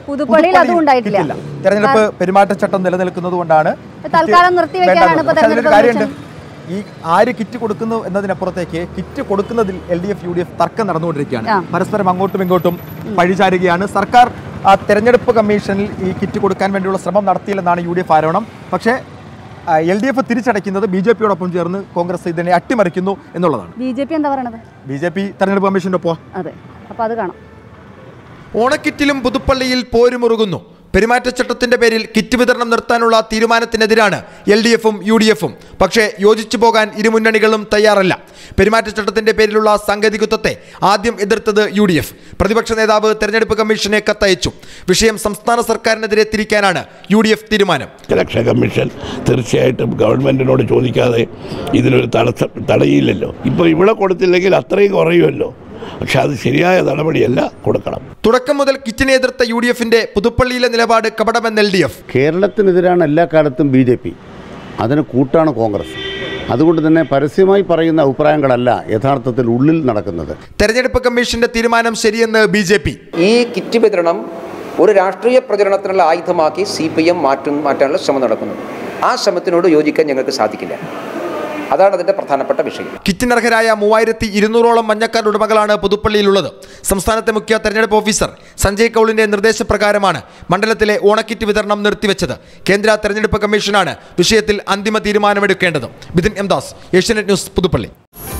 പുതുപ്പള്ളിയിൽ അതും ഉണ്ടായിട്ടില്ല. കിറ്റില്ല. തെരഞ്ഞെടുപ്പ് പെരുമാറ്റച്ചട്ടം നിലനിൽക്കുന്നത് കൊണ്ടാണ് തൽക്കാലം നിർത്തിവെക്കാനാണ് ഇപ്പൊ തെരഞ്ഞെടുപ്പ് കാര്യമുണ്ട് ഈ ആര് കിറ്റ് കൊടുക്കുന്നു എന്നതിനപ്പുറത്തേക്ക് കിറ്റ് കൊടുക്കുന്നതിൽ L D F U D F തർക്കം നടന്നുകൊണ്ടിരിക്കുകയാണ് ആ. പരസ്പരം അങ്ങോട്ടും ഇങ്ങോട്ടും പഴിചാരുകയാണ് സർക്കാർ ആ തെരഞ്ഞെടുപ്പ് കമ്മീഷനിൽ ഈ കിറ്റ് കൊടുക്കാൻ വേണ്ടിയുള്ള ശ്രമം നടത്തിയില്ലെന്നാണ് യു ഡി എഫ് ആരോപണം പക്ഷേ എൽ ഡി എഫ് തിരിച്ചടയ്ക്കുന്നത് ബി ജെ പിയോടൊപ്പം ചേർന്ന് കോൺഗ്രസ് ഇതിനെ അട്ടിമറിക്കുന്നു എന്നുള്ളതാണ് ബി ജെ പി എന്താ പറയണത് ബി ജെ പി തെരഞ്ഞെടുപ്പ് കമ്മീഷന്റെ ഒപ്പം അതെ അപ്പൊ അത് കാണാം ഓണക്കിറ്റിലും പുതുപ്പള്ളിയിൽ പോരുമുറുകുന്നു പെരുമാറ്റച്ചട്ടത്തിന്റെ പേരിൽ കിറ്റ് വിതരണം നിർത്താനുള്ള തീരുമാനത്തിനെതിരാണ് എൽ ഡി എഫും യു ഡി എഫും പക്ഷേ യോജിച്ചു പോകാൻ ഇരുമുന്നണികളും തയ്യാറല്ല പെരുമാറ്റച്ചട്ടത്തിന്റെ പേരിലുള്ള സാങ്കേതികത്വത്തെ ആദ്യം എതിർത്തത് യു ഡി എഫ് പ്രതിപക്ഷ നേതാവ് തെരഞ്ഞെടുപ്പ് കമ്മീഷനെ കത്തയച്ചു വിഷയം സംസ്ഥാന സർക്കാരിനെതിരെ തിരിക്കാനാണ് യു ഡി എഫ് തീരുമാനം ഇലക്ഷൻ കമ്മീഷൻ തീർച്ചയായിട്ടും ഗവൺമെൻറ്റിനോട് ചോദിക്കാതെ ഇതിനൊരു തടസ്സം തടയില്ലല്ലോ ഇപ്പോൾ ഇവിടെ കൊടുത്തില്ലെങ്കിൽ അത്രയും കുറയുമല്ലോ പക്ഷെ അത് ശരിയായ നടപടിയല്ല കൊടുക്കണം തുടക്കം മുതൽ കിറ്റിനെ എതിർത്ത യു ഡി എഫിന്റെ പുതുപ്പള്ളിയിലെ നിലപാട് കപടമെന്ന് എൽ ഡി എഫ് കേരളത്തിനെതിരാണ് എല്ലാ കാലത്തും ബി ജെ പി അതിന് കൂട്ടാണ് കോൺഗ്രസ് അതുകൊണ്ട് തന്നെ പരസ്യമായി പറയുന്ന അഭിപ്രായങ്ങളല്ല യഥാർത്ഥത്തിൽ ഉള്ളിൽ നടക്കുന്നത് തെരഞ്ഞെടുപ്പ് കമ്മീഷന്റെ തീരുമാനം ശരിയെന്ന് ബി ജെ പി ഈ കിറ്റ് വിതരണം ഒരു രാഷ്ട്രീയ പ്രചരണത്തിനുള്ള ആയുധമാക്കി സി പി എം മാറ്റും മാറ്റാനുള്ള ശ്രമം നടക്കുന്നു ആ ശ്രമത്തിനോട് യോജിക്കാൻ ഞങ്ങൾക്ക് സാധിക്കില്ല അതാണ് അതിൻ്റെ പ്രധാനപ്പെട്ട വിഷയം കിറ്റിനർഹരായ മൂവായിരത്തി ഇരുന്നൂറോളം മഞ്ഞക്കാർഡ് ഉടമകളാണ് പുതുപ്പള്ളിയിലുള്ളത് സംസ്ഥാനത്തെ മുഖ്യ തെരഞ്ഞെടുപ്പ് ഓഫീസർ സഞ്ജയ് കൌളിന്റെ നിർദ്ദേശപ്രകാരമാണ് മണ്ഡലത്തിലെ ഓണക്കിറ്റ് വിതരണം നിർത്തിവെച്ചത് കേന്ദ്ര തെരഞ്ഞെടുപ്പ് കമ്മീഷനാണ് വിഷയത്തിൽ അന്തിമ തീരുമാനമെടുക്കേണ്ടത് ബിതിൻ എം ദാസ് ഏഷ്യാനെറ്റ് ന്യൂസ് പുതുപ്പള്ളി